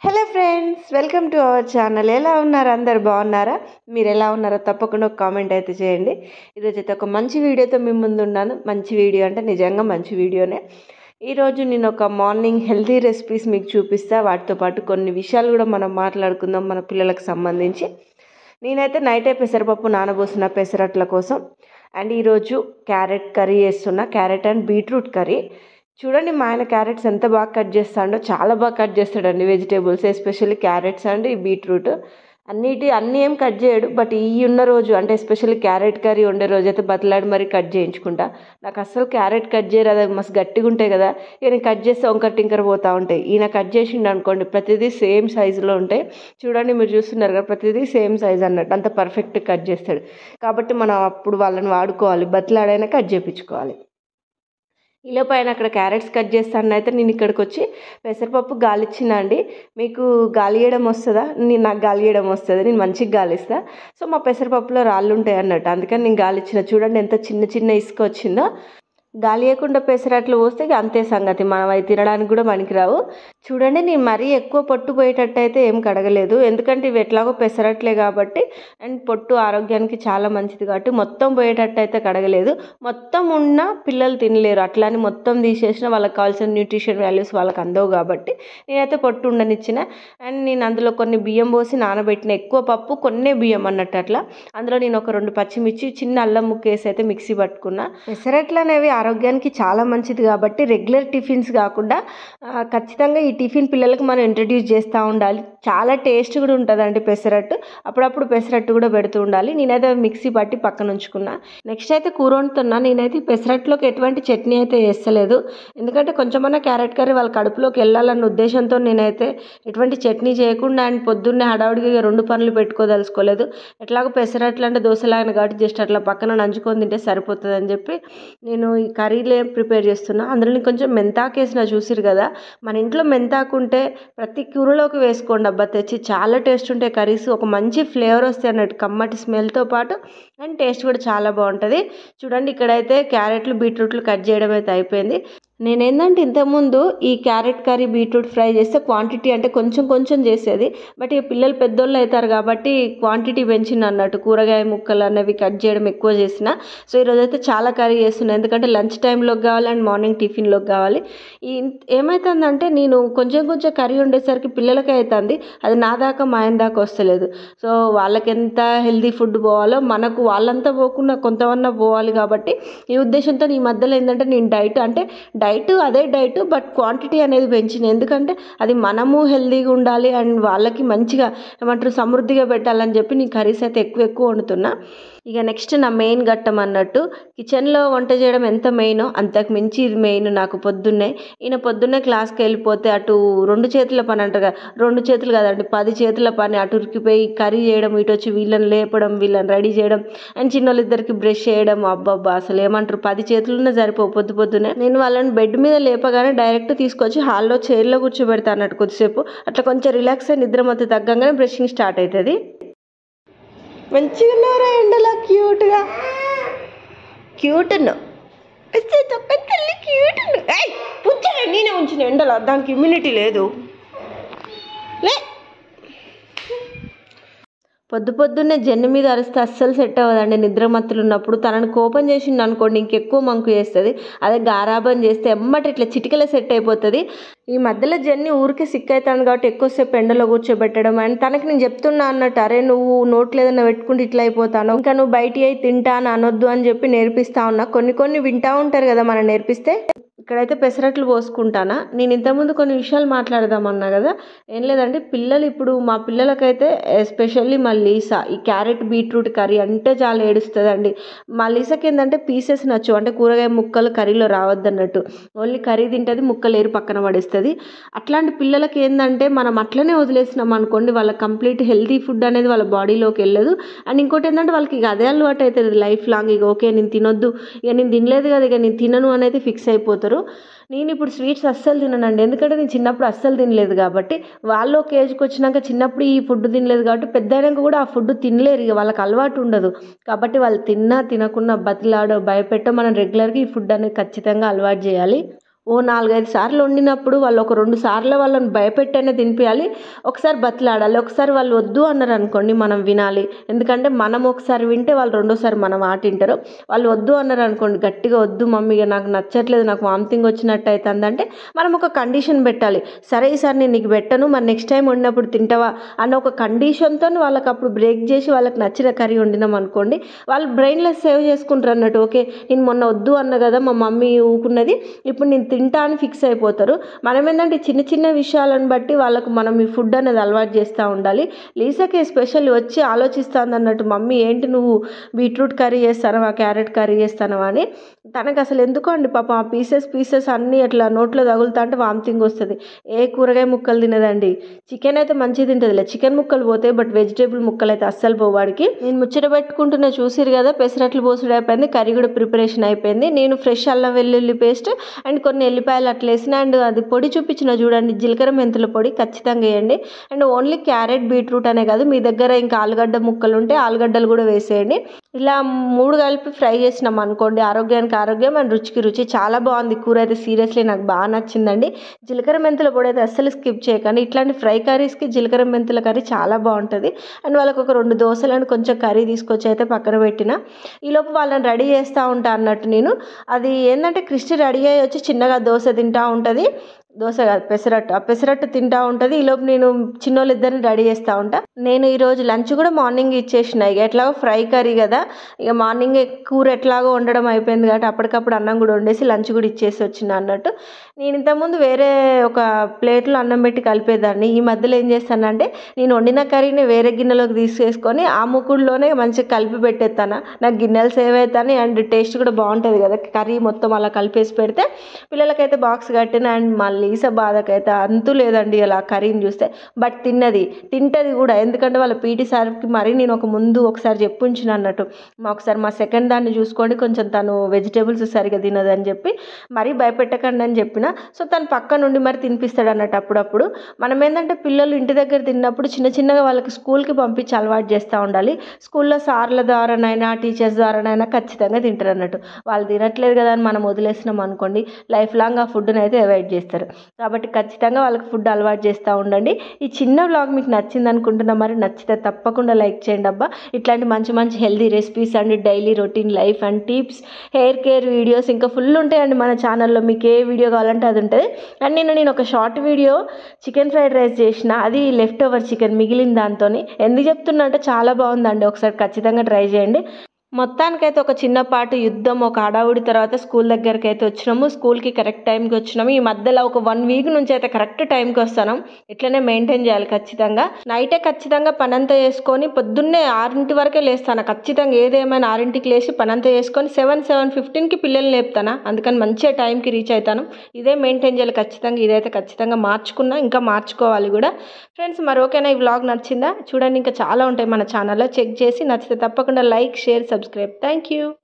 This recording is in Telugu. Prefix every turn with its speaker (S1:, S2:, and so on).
S1: hello friends welcome to our channel ఎలా ఉన్నారు అందరు బాగున్నారా మీరు ఎలా ఉన్నారో తప్పకుండా ఒక కామెంట్ అయితే చేయండి ఈరోజు అయితే ఒక మంచి వీడియోతో మీ ముందు ఉన్నాను మంచి వీడియో అంటే నిజంగా మంచి వీడియోనే ఈరోజు నేను ఒక మార్నింగ్ హెల్తీ రెసిపీస్ మీకు చూపిస్తా వాటితో పాటు కొన్ని విషయాలు కూడా మనం మాట్లాడుకుందాం మన పిల్లలకు సంబంధించి నేనైతే నైటే పెసరపప్పు నానబోసిన పెసరట్ల కోసం అండ్ ఈరోజు క్యారెట్ కర్రీ చేస్తున్నా క్యారెట్ అండ్ బీట్రూట్ కర్రీ చూడండి మా ఆయన క్యారెట్స్ ఎంత బాగా కట్ చేస్తాడో చాలా బాగా కట్ చేస్తాడండి వెజిటేబుల్స్ ఎస్పెషల్లీ క్యారెట్స్ అండ్ ఈ బీట్రూట్ అన్నిటి అన్నీ ఏం కట్ చేయడు బట్ ఈ ఉన్న రోజు అంటే ఎస్పెషల్లీ క్యారెట్ కర్రీ ఉండే రోజు అయితే బతలాడి మరీ కట్ చేయించుకుంటా నాకు అస్సలు క్యారెట్ కట్ చేయరు అది మస్తు గట్టిగా ఉంటాయి కదా ఇక నేను కట్ చేస్తే వంకర టింకర పోతూ ఉంటాయి ఈయన కట్ చేసిండు అనుకోండి ప్రతిదీ సేమ్ సైజులో ఉంటాయి చూడండి మీరు చూస్తున్నారు కదా ప్రతిదీ సేమ్ సైజ్ అన్నట్టు అంత పర్ఫెక్ట్ కట్ చేస్తాడు కాబట్టి మనం అప్పుడు వాళ్ళని వాడుకోవాలి బతలాడైనా కట్ చేయించుకోవాలి ఈలోపు ఆయన అక్కడ క్యారెట్స్ కట్ చేస్తాను అయితే నేను ఇక్కడికి వచ్చి పెసరపప్పు గాలిచ్చిన అండి మీకు గాలియడం వస్తుందా నేను నాకు గాలియడం వస్తుంది నేను మంచిగా గాలిస్తా సో మా పెసరపప్పులో రాళ్ళు ఉంటాయి అన్నట్టు అందుకని నేను గాలిచ్చిన చూడండి ఎంత చిన్న చిన్న ఇసుక వచ్చిందో గాలియకుండా పెసరట్లు పోస్తే ఇక అంతే సంగతి మనం అవి తినడానికి కూడా పనికిరావు చూడండి నేను మరీ ఎక్కువ పొట్టు పోయేటట్టు అయితే ఏం కడగలేదు ఎందుకంటే ఇవి ఎట్లాగో పెసరట్లే కాబట్టి అండ్ పొట్టు ఆరోగ్యానికి చాలా మంచిది కాబట్టి మొత్తం పోయేటట్టు అయితే కడగలేదు మొత్తం ఉన్న పిల్లలు తినలేరు అట్లాని మొత్తం తీసేసిన వాళ్ళకి కావాల్సిన న్యూట్రిషన్ వాల్యూస్ వాళ్ళకి అందవు కాబట్టి నేనైతే పొట్టు ఉండనిచ్చిన అండ్ నేను అందులో కొన్ని బియ్యం పోసి నానబెట్టిన ఎక్కువ పప్పు కొన్నే బియ్యం అన్నట్టు అట్లా అందులో నేను ఒక రెండు పచ్చిమిర్చి చిన్న అల్లం ముక్క వేసి అయితే మిక్సీ పట్టుకున్నా పెసరట్లు అనేవి ఆరోగ్యానికి చాలా మంచిది కాబట్టి రెగ్యులర్ టిఫిన్స్ కాకుండా ఖచ్చితంగా ఈ టిఫిన్ పిల్లలకు మనం ఇంట్రడ్యూస్ చేస్తూ ఉండాలి చాలా టేస్ట్ కూడా ఉంటుందండి పెసరట్టు అప్పుడప్పుడు పెసరట్టు కూడా పెడుతూ ఉండాలి నేనైతే మిక్సీ పట్టి పక్కన ఉంచుకున్నా నెక్స్ట్ అయితే కూర వండుతున్నా నేనైతే పెసరట్లోకి ఎటువంటి చట్నీ అయితే వేస్తలేదు ఎందుకంటే కొంచెమన్నా క్యారెట్ కర్రీ వాళ్ళ కడుపులోకి వెళ్ళాలన్న ఉద్దేశంతో నేనైతే ఎటువంటి చట్నీ చేయకుండా అండ్ పొద్దున్నే హడావుడిగా రెండు పనులు పెట్టుకోదలుచుకోలేదు ఎట్లాగో పెసరట్లు అంటే దోశలాగిన కాబట్టి జస్ట్ అట్లా పక్కన నంచుకొని తింటే సరిపోతుంది అని చెప్పి నేను ఈ కర్రీలే ప్రిపేర్ చేస్తున్నా అందులో కొంచెం మెంతాకు వేసిన చూసిరు కదా మన ఇంట్లో మెంతాకు ఉంటే ప్రతి కూరలోకి వేసుకోండి అబ్బా తెచ్చి చాలా టేస్ట్ ఉంటాయి కర్రీస్ ఒక మంచి ఫ్లేవర్ వస్తాయి అన్నట్టు కమ్మటి స్మెల్తో పాటు అండ్ టేస్ట్ కూడా చాలా బాగుంటుంది చూడండి ఇక్కడైతే క్యారెట్లు బీట్రూట్లు కట్ చేయడం అయితే అయిపోయింది నేనేందంటే ఇంతకుముందు ఈ క్యారెట్ కర్రీ బీట్రూట్ ఫ్రై చేస్తే క్వాంటిటీ అంటే కొంచెం కొంచెం చేసేది బట్ ఇక పిల్లలు పెద్దోళ్ళు అవుతారు కాబట్టి క్వాంటిటీ పెంచిన అన్నట్టు కూరగాయ ముక్కలు అనేవి కట్ చేయడం ఎక్కువ చేసిన సో ఈరోజు అయితే చాలా కర్రీ చేస్తున్నాను ఎందుకంటే లంచ్ టైంలోకి కావాలి అండ్ మార్నింగ్ టిఫిన్లోకి కావాలి ఈ ఏమవుతుందంటే నేను కొంచెం కొంచెం కర్రీ ఉండేసరికి పిల్లలకి అవుతుంది అది నా దాకా మా ఆయన దాకా వస్తలేదు సో వాళ్ళకి ఎంత హెల్దీ ఫుడ్ పోవాలో మనకు వాళ్ళంతా పోకుండా కొంతమన్నా పోవాలి కాబట్టి ఈ ఉద్దేశంతో ఈ మధ్యలో ఏంటంటే నేను డైట్ అంటే డైట్ అదే డైట్ బట్ క్వాంటిటీ అనేది పెంచిన ఎందుకంటే అది మనము హెల్దీగా ఉండాలి అండ్ వాళ్ళకి మంచిగా ఏమంటారు సమృద్ధిగా పెట్టాలని చెప్పి నేను కర్రీస్ అయితే ఎక్కువ ఎక్కువ వండుతున్నా ఇక నెక్స్ట్ నా మెయిన్ ఘట్టం అన్నట్టు కిచెన్లో వంట చేయడం ఎంత మెయినో అంతకు మించి ఇది మెయిన్ నాకు పొద్దున్నే ఈయన పొద్దున్నే క్లాస్కి వెళ్ళిపోతే అటు రెండు చేతుల పని అంటారు రెండు చేతులు కదండి పది చేతుల పని అటు ఉరికిపోయి కర్రీ చేయడం ఇటు వచ్చి వీళ్ళని లేపడం వీళ్ళని రెడీ చేయడం అండ్ చిన్నోళ్ళిద్దరికి బ్రష్ చేయడం అబ్బబ్బా అసలు ఏమంటారు పది చేతులున్న సరిపో పొద్దు పొద్దునే నేను వాళ్ళని బెడ్ మీద లేపగానే డైరెక్ట్ తీసుకొచ్చి హాల్లో చైర్లో కూర్చోబెడతా అన్నట్టు కొద్దిసేపు అట్లా కొంచెం రిలాక్స్ అయ్యి నిద్ర మొత్తం తగ్గంగానే బ్రషింగ్ స్టార్ట్ అవుతుంది మంచిగా ఉన్నారా ఎండలో క్యూట్గా క్యూట్ ఉన్నావు తల్లి క్యూట్ పుచ్చగా నేనే ఉంచిన ఎండలో దానికి ఇమ్యూనిటీ లేదు లే పొద్దు పొద్దున్నే జెన్ను మీద అరిస్తే అస్సలు సెట్ అవ్వదండి నిద్రమత్తులు ఉన్నప్పుడు తనని కోపం చేసింది అనుకోండి ఇంకెక్కువ మంకు చేస్తుంది అదే గారాబం చేస్తే ఎమ్మటి ఇట్లా చిటికలే సెట్ అయిపోతుంది ఈ మధ్యలో జెన్ని ఊరికే సిక్ అవుతుంది కాబట్టి ఎక్కువసేపు ఎండలో కూర్చోబెట్టడం అండ్ తనకి నేను చెప్తున్నా అన్నట్టు అరే నువ్వు నోట్లు ఏదైనా పెట్టుకుంటే ఇట్లా అయిపోతాను ఇంకా నువ్వు బయట అయి తింటాను అనొద్దు అని చెప్పి నేర్పిస్తా ఉన్నా కొన్ని కొన్ని వింటా ఉంటారు కదా మనం నేర్పిస్తే ఇక్కడైతే పెసరట్లు పోసుకుంటానా నేను ఇంతకుముందు కొన్ని విషయాలు మాట్లాడదామన్నా కదా ఏం లేదంటే పిల్లలు ఇప్పుడు మా పిల్లలకైతే ఎస్పెషల్లీ మా లీసా ఈ క్యారెట్ బీట్రూట్ కర్రీ అంటే చాలా ఏడుస్తుందండి మా లీసాకి ఏంటంటే పీసెస్ నచ్చు అంటే కూరగాయ ముక్కలు కర్రీలో రావద్దు అన్నట్టు ఓన్లీ కర్రీ తింటుంది ముక్కలు ఏరు పక్కన పడేస్తుంది అట్లాంటి పిల్లలకి ఏంటంటే మనం అట్లనే వదిలేసినాం అనుకోండి వాళ్ళ కంప్లీట్ హెల్తీ ఫుడ్ అనేది వాళ్ళ బాడీలోకి వెళ్ళదు అండ్ ఇంకోటి ఏంటంటే వాళ్ళకి ఇక అదే అలవాటు అవుతుంది లైఫ్ లాంగ్ ఇక ఓకే నేను తినొద్దు ఇక నేను తినలేదు కదా ఇక నేను తినను అనేది ఫిక్స్ అయిపోతారు నేను ఇప్పుడు స్వీట్స్ అస్సలు తిననండి ఎందుకంటే నేను చిన్నప్పుడు అస్సలు తినలేదు కాబట్టి వాళ్ళు ఒక ఏజ్కి వచ్చినాక చిన్నప్పుడు ఈ ఫుడ్ తినలేదు కాబట్టి పెద్ద అయినాక కూడా ఆ ఫుడ్ తినలేరు ఇక వాళ్ళకి అలవాటు ఉండదు కాబట్టి వాళ్ళు తిన్నా తినకున్నా బతిలాడో భయపెట్టో మనం రెగ్యులర్గా ఈ ఫుడ్ అనేది ఖచ్చితంగా అలవాటు చేయాలి ఓ నాలుగైదు సార్లు వండినప్పుడు వాళ్ళు ఒక రెండు సార్లు వాళ్ళని భయపెట్టైనా తినిపించాలి ఒకసారి బతిలాడాలి ఒకసారి వాళ్ళు వద్దు అన్నారు అనుకోండి మనం వినాలి ఎందుకంటే మనం ఒకసారి వింటే వాళ్ళు రెండోసారి మన మాట వింటారు వాళ్ళు వద్దు అన్నారు అనుకోండి గట్టిగా వద్దు మమ్మీ ఇక నాకు నచ్చట్లేదు నాకు వామిటింగ్ వచ్చినట్టు అవుతుంది అంటే మనం ఒక కండిషన్ పెట్టాలి సరే ఈసారి నేను నీకు పెట్టను మరి నెక్స్ట్ టైం వండినప్పుడు తింటావా అన్న ఒక కండిషన్తో వాళ్ళకి అప్పుడు బ్రేక్ చేసి వాళ్ళకి నచ్చిన కర్రీ వండినాం అనుకోండి వాళ్ళు బ్రెయిన్లెస్ సేవ్ చేసుకుంటారు అన్నట్టు ఓకే నేను మొన్న వద్దు అన్న కదా మా మమ్మీ ఊకున్నది ఇప్పుడు నేను తింటా అని ఫిక్స్ అయిపోతారు మనం ఏంటంటే చిన్న చిన్న విషయాలను బట్టి వాళ్ళకు మనం ఈ ఫుడ్ అనేది అలవాటు చేస్తూ ఉండాలి లీసాకి స్పెషల్ వచ్చి ఆలోచిస్తుంది అన్నట్టు మమ్మీ ఏంటి నువ్వు బీట్రూట్ కర్రీ చేస్తానవా క్యారెట్ కర్రీ చేస్తానవా అని తనకు అసలు ఎందుకో అండి పాప ఆ పీసెస్ పీసెస్ అన్నీ అట్లా నోట్లో తగులుతా అంటే వామిటింగ్ వస్తుంది ఏ కూరగాయ ముక్కలు తినదండి చికెన్ అయితే మంచిగా తింటుందిలే చికెన్ ముక్కలు పోతాయి బట్ వెజిటేబుల్ ముక్కలు అయితే అస్సలు పోవాడికి నేను ముచ్చట పెట్టుకుంటున్న చూసిరు కదా పెసరట్లు పోసుడు అయిపోయింది కర్రీ కూడా ప్రిపరేషన్ అయిపోయింది నేను ఫ్రెష్ అల్లం వెల్లుల్లి పేస్ట్ అండ్ కొన్ని ఎల్లిపాయలు అట్లా వేసిన అండ్ అది పొడి చూపించిన చూడండి జీలకర్ర మెంతుల పొడి ఖచ్చితంగా వేయండి అండ్ ఓన్లీ క్యారెట్ బీట్రూట్ అనే కాదు మీ దగ్గర ఇంకా ఆలుగడ్డ ముక్కలు ఉంటే ఆలుగడ్డలు కూడా వేసేయండి ఇలా మూడు కలిపి ఫ్రై చేసినాం అనుకోండి ఆరోగ్యానికి ఆరోగ్యం అండ్ రుచికి రుచి చాలా బాగుంది కూర అయితే సీరియస్లీ నాకు బాగా నచ్చిందండి జీలకర్ర మెంతుల పొడి అయితే అస్సలు స్కిప్ చేయకండి ఇట్లాంటి ఫ్రై కర్రీస్కి జీలకర్ర మెంతుల కర్రీ చాలా బాగుంటుంది అండ్ వాళ్ళకి ఒక రెండు దోశలను కొంచెం కర్రీ తీసుకొచ్చి అయితే పక్కన పెట్టిన ఈలోపు వాళ్ళని రెడీ చేస్తూ ఉంటా అన్నట్టు నేను అది ఏంటంటే క్రిస్టి రెడీ అయ్యి వచ్చి చిన్నగా దోశ తింటూ ఉంటుంది దోశ కాదు పెసరట్టు ఆ పెసరట్టు తింటా ఉంటుంది ఈలోపు నేను చిన్నోళ్ళు ఇద్దరిని రెడీ చేస్తూ ఉంటా నేను ఈరోజు లంచ్ కూడా మార్నింగ్ ఇచ్చేసిన ఇక ఎట్లాగో ఫ్రై కర్రీ కదా ఇక మార్నింగ్ కూర ఎట్లాగో వండడం అయిపోయింది కాబట్టి అప్పటికప్పుడు అన్నం కూడా వండేసి లంచ్ కూడా ఇచ్చేసి వచ్చిన అన్నట్టు నేను ఇంతకుముందు వేరే ఒక ప్లేట్లో అన్నం పెట్టి కలిపేదాన్ని ఈ మధ్యలో ఏం చేస్తానంటే నేను వండిన కర్రీని వేరే గిన్నెలోకి తీసేసుకొని ఆ ముక్కుడులోనే మంచిగా కలిపి పెట్టేస్తాను నాకు గిన్నెలు సేవ్ అవుతాయి అండ్ టేస్ట్ కూడా బాగుంటుంది కదా కర్రీ మొత్తం అలా కలిపేసి పెడితే పిల్లలకైతే బాక్స్ కట్టిన అండ్ మళ్ళీ ఈస బాధకైతే అంతు లేదండి అలా కర్రీని చూస్తే బట్ తిన్నది తింటది కూడా ఎందుకంటే వాళ్ళ పీటీ సార్కి మరి నేను ఒక ముందు ఒకసారి చెప్పుంచిన అన్నట్టు మా ఒకసారి మా సెకండ్ దాన్ని చూసుకోండి కొంచెం తను వెజిటేబుల్స్ సరిగా తినదని చెప్పి మరీ భయపెట్టకండి అని చెప్పిన సో తను పక్క నుండి మరి తినిపిస్తాడు అన్నట్టు అప్పుడప్పుడు మనం ఏంటంటే పిల్లలు ఇంటి దగ్గర తిన్నప్పుడు చిన్న చిన్నగా వాళ్ళకి స్కూల్కి పంపించి అలవాటు చేస్తూ ఉండాలి స్కూల్లో సార్ల ద్వారానైనా టీచర్స్ ద్వారానైనా ఖచ్చితంగా తింటారు అన్నట్టు వాళ్ళు తినట్లేదు కదా అని మనం వదిలేసినాం అనుకోండి లైఫ్ లాంగ్ ఆ ఫుడ్ని అయితే అవాయిడ్ చేస్తారు కాబట్టి ఖచ్చితంగా వాళ్ళకి ఫుడ్ అలవాటు చేస్తూ ఉండండి ఈ చిన్న వ్లాగ్ మీకు నచ్చింది అనుకుంటున్నా మరి నచ్చితే తప్పకుండా లైక్ చేయండి అబ్బా ఇట్లాంటి మంచి మంచి healthy recipes and daily routine life and tips hair care videos ఇంకా ఫుల్ ఉంటాయండి మన ఛానల్లో మీకు ఏ వీడియో కావాలంటే అది ఉంటుంది అండ్ నిన్న నేను ఒక short video chicken fried rice చేసిన అది లెఫ్ట్ ఓవర్ చికెన్ మిగిలిన దాంతో ఎందుకు చెప్తున్నా అంటే చాలా బాగుందండి ఒకసారి ఖచ్చితంగా ట్రై చేయండి మొత్తానికైతే ఒక చిన్నపాటి యుద్ధం ఒక హడావుడి తర్వాత స్కూల్ దగ్గరికి అయితే వచ్చినాము స్కూల్కి కరెక్ట్ టైంకి వచ్చినాము ఈ మధ్యలో ఒక వన్ వీక్ నుంచి అయితే కరెక్ట్ టైంకి వస్తాను ఇట్లనే మెయింటైన్ చేయాలి ఖచ్చితంగా నైటే ఖచ్చితంగా పనంతా చేసుకొని పొద్దున్నే ఆరింటి వరకే లేస్తాను ఖచ్చితంగా ఏదేమైనా ఆరింటికి లేచి పనంతా చేసుకొని సెవెన్ సెవెన్ ఫిఫ్టీన్కి పిల్లల్ని లేపుతాను అందుకని మంచిగా టైంకి రీచ్ అవుతాను ఇదే మెయింటైన్ చేయాలి ఖచ్చితంగా ఇదైతే ఖచ్చితంగా మార్చుకున్నా ఇంకా మార్చుకోవాలి కూడా ఫ్రెండ్స్ మరి ఓకేనా ఈ వ్లాగ్ నచ్చిందా చూడండి ఇంకా చాలా ఉంటాయి మన ఛానల్లో చెక్ చేసి నచ్చితే తప్పకుండా like share subscribe thank you